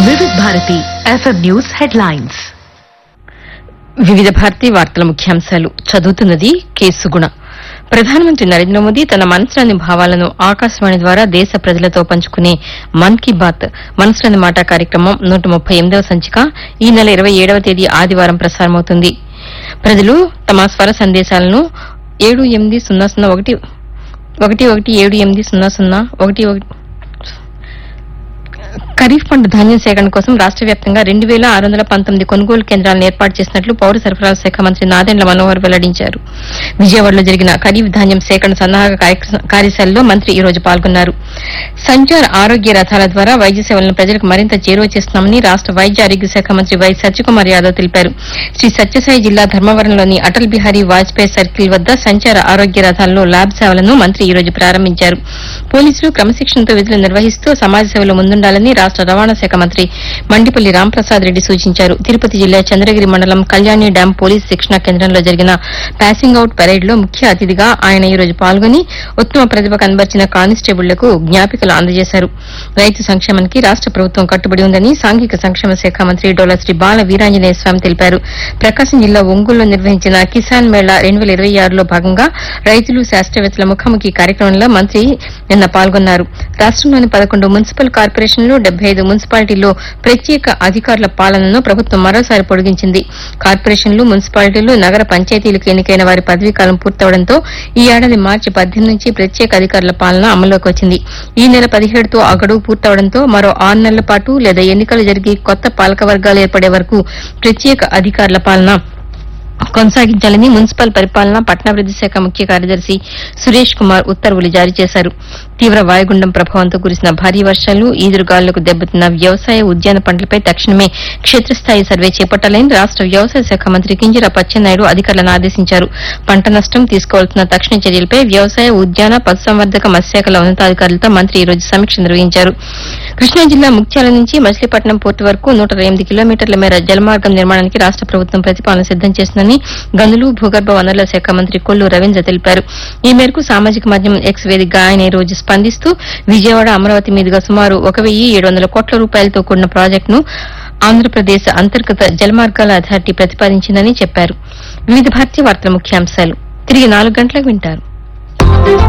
వివిధ Bharati FM news headlines వివిధ భారతీ వార్తల ముఖ్యాంశాలు చదువుతున్నది కేసుగుణ ప్రధానమంత్రి నరేంద్ర మోదీ తన మనసులోని భావాలను ఆకాశవాణి ద్వారా దేశ ప్రజలతో పంచుకునే మన్ కీ బాత్ మనసులోని మాట కార్యక్రమం నూట ముప్పై ఎనిమిదవ సంచిక ఈ నెల ఇరవై ఏడవ తేదీ ఆదివారం ప్రసారమవుతుంది ప్రజలు తమ స్వర సందేశాలను ఏడు ఎనిమిది సున్నా సున్నా ఒకటి ఒకటి ఒకటి ఏడు ఎనిమిది సున్నా సున్నా ఒకటి ఒకటి ఖరీఫ్ పంట ధాన్యం సేకరణ కోసం రాష్ట వ్యాప్తంగా రెండు వేల ఆరు వందల పంతొమ్మిది కొనుగోలు కేంద్రాలను ఏర్పాటు చేసినట్లు పౌర సరఫరాల శాఖ మంత్రి నాదెండ్ల మనోహర్ వెల్లడించారు విజయవాడలో జరిగిన ఖరీఫ్ ధాన్యం సేకరణ సన్నాహక కార్యక్ర- కార్యశాలలో మంత్రి ఈ రోజు పాల్గొన్నారు సంచార్ ఆరోగ్య రథాల ద్వారా వైద్య సేవలను ప్రజలకు మరింత చేరువ చేస్తున్నామని రాష్ట వైద్య ఆరోగ్య శాఖ మంత్రి వై సత్యకుమార్ యాదవ్ తెలిపారు శ్రీ సత్యసాయి జిల్లా ధర్మవరంలోని అటల్ బిహారీ వాజ్పేయి సర్కిల్ వద్ద సంచార ఆరోగ్య రథాల్లో ల్యాబ్ సేవలను మంత్రి ఈ రోజు ప్రారంభించారు పోలీసులు క్రమశిక్షణతో విధులు నిర్వహిస్తూ సమాజ సేవలో ముందుండాలని రాష్ట రవాణా శాఖ మంత్రి మండిపల్లి రాంప్రసాద్ రెడ్డి సూచించారు తిరుపతి జిల్లా చంద్రగిరి మండలం కళ్యాణి డ్యాం పోలీస్ శిక్షణ కేంద్రంలో జరిగిన పాసింగ్ అవుట్ పరేడ్ లో ముఖ్య అతిథిగా ఆయన ఈ రోజు పాల్గొని ఉత్తమ ప్రతిభ కనబర్చిన కానిస్టేబుళ్లకు జ్ఞాపికలు అందజేశారు రైతు సంక్షేమానికి రాష్ట ప్రభుత్వం కట్టుబడి ఉందని సాంఘిక సంక్షేమ శాఖ మంత్రి డోలా శ్రీ బాల వీరాంజనేయ స్వామి తెలిపారు ప్రకాశం జిల్లా ఒంగోలులో నిర్వహించిన కిసాన్ మేళా రెండు వేల ఇరవై ఆరులో భాగంగా రైతులు శాస్త్రవేత్తల ముఖాముఖి కార్యక్రమంలో మంత్రి నిన్న పాల్గొన్నారు రాష్టంలోని పదకొండు మున్సిపల్ కార్పొరేషన్లు డెబ్బై ఐదు మున్సిపాలిటీల్లో ప్రత్యేక అధికారుల పాలనను ప్రభుత్వం మరోసారి పొడిగించింది కార్పొరేషన్లు మున్సిపాలిటీలు నగర పంచాయతీలకు ఎన్నికైన వారి పదవీకాలం పూర్తవడంతో ఈ ఏడాది మార్చి పద్దెనిమిది నుంచి ప్రత్యేక అధికారుల పాలన అమల్లోకి వచ్చింది ఈ నెల పదిహేడుతో ఆ గడువు పూర్తవడంతో మరో ఆరు నెలల పాటు లేదా ఎన్నికలు జరిగి కొత్త పాలక వర్గాలు ఏర్పడే వరకు ప్రత్యేక అధికారుల పాలన కొనసాగించాలని మున్సిపల్ పరిపాలన పట్టణాభివృద్ది శాఖ ముఖ్య కార్యదర్శి సురేష్ కుమార్ ఉత్తర్వులు జారీ చేశారు తీవ్ర వాయుగుండం ప్రభావంతో కురిసిన భారీ వర్షాలు ఈదురుగాలులకు దెబ్బతిన్న వ్యవసాయ ఉద్యాన పంటలపై తక్షణమే క్షేత్రస్థాయి సర్వే చేపట్టాలని రాష్ట వ్యవసాయ శాఖ మంత్రి కింజరాపు అచ్చెన్నాయుడు అధికారులను ఆదేశించారు పంట నష్టం తీసుకోవాల్సిన తక్షణ చర్యలపై వ్యవసాయ ఉద్యాన పశుసంవర్ధక మత్స్యశాఖల ఉన్నతాధికారులతో మంత్రి ఈ రోజు సమీక్ష నిర్వహించారు కృష్ణా జిల్లా ముత్యాల నుంచి మచిలీపట్నం పోర్టు వరకు నూట ఎనిమిది కిలోమీటర్ల మేర జలమార్గం నిర్మాణానికి రాష్ట ప్రభుత్వం ప్రతిపాదన సిద్దం చేసిందని గనులు భూగర్భ వనరుల శాఖ మంత్రి కొల్లు రవీంద్ర తెలిపారు ఈ మేరకు సామాజిక మాధ్యమం ఎక్స్ వేదికగా ఆయన ఈ రోజు స్పందిస్తూ విజయవాడ అమరావతి మీదుగా సుమారు ఒక వెయ్యి ఏడు వందల కోట్ల రూపాయలతో కూడిన ప్రాజెక్టును ఆంధ్రప్రదేశ్ అంతర్గత జలమార్గాల అథారిటీ ప్రతిపాదించిందని చెప్పారు వివిధ భారతీయ వార్తల ముఖ్యాంశాలు తిరిగి నాలుగు గంటలకు వింటారు